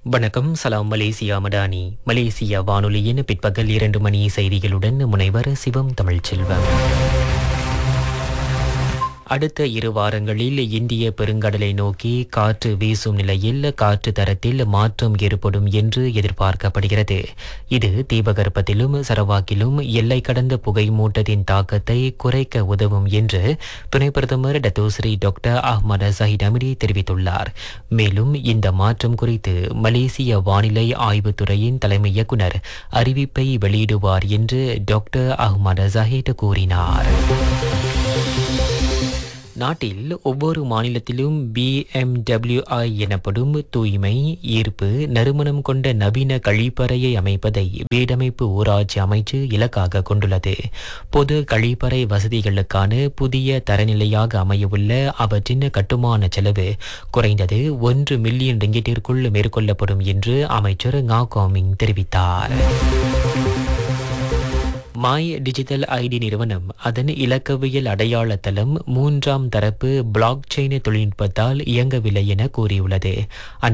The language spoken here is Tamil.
வணக்கம் சலாம் மலேசியா மடானி மலேசியா வானொலியின் பிற்பகல் இரண்டு மணி செய்திகளுடன் முனைவர் சிவம் தமிழ்ச்செல்வம் அடுத்த இரு வாரங்களில் இந்திய பெருங்கடலை நோக்கி காற்று வீசும் நிலையில் காற்று தரத்தில் மாற்றம் ஏற்படும் என்று எதிர்பார்க்கப்படுகிறது இது தீபகற்பத்திலும் சரவாக்கிலும் எல்லை கடந்த புகை மூட்டத்தின் தாக்கத்தை குறைக்க உதவும் என்று துணை பிரதமர் Datuk Seri doctor Ahmad Zahid Hamidi தெரிவித்துள்ளார் மேலும் இந்த மாற்றம் குறித்து மலேசிய வானிலை ஆய்வுத்துறையின் தலைமை இயக்குனர் அறிவிப்பை வெளியிடுவார் என்று டாக்டர் அஹ்மத் ஜஹீட் கூறினார் நாட்டில் ஒவ்வொரு மாநிலத்திலும் பிஎம்டபிள்யூஐ எனப்படும் தூய்மை ஈர்ப்பு நறுமணம் கொண்ட நவீன கழிப்பறையை அமைப்பதை வீடமைப்பு ஊராட்சி அமைச்சு இலக்காக கொண்டுள்ளது பொது கழிப்பறை வசதிகளுக்கான புதிய தரநிலையாக அமையவுள்ள அவற்றின் கட்டுமான செலவு குறைந்தது ஒன்று மில்லியன் ரிங்கிட்டிற்குள் மேற்கொள்ளப்படும் என்று அமைச்சர் ngா கோமிங் தெரிவித்தார் மாய் டிஜிட்டல் ஐடி நிறுவனம் அதன் இலக்கவியல் அடையாள தளம் மூன்றாம் தரப்பு பிளாக் செயின் தொழில்நுட்பத்தால் இயங்கவில்லை என கூறியுள்ளது அந்த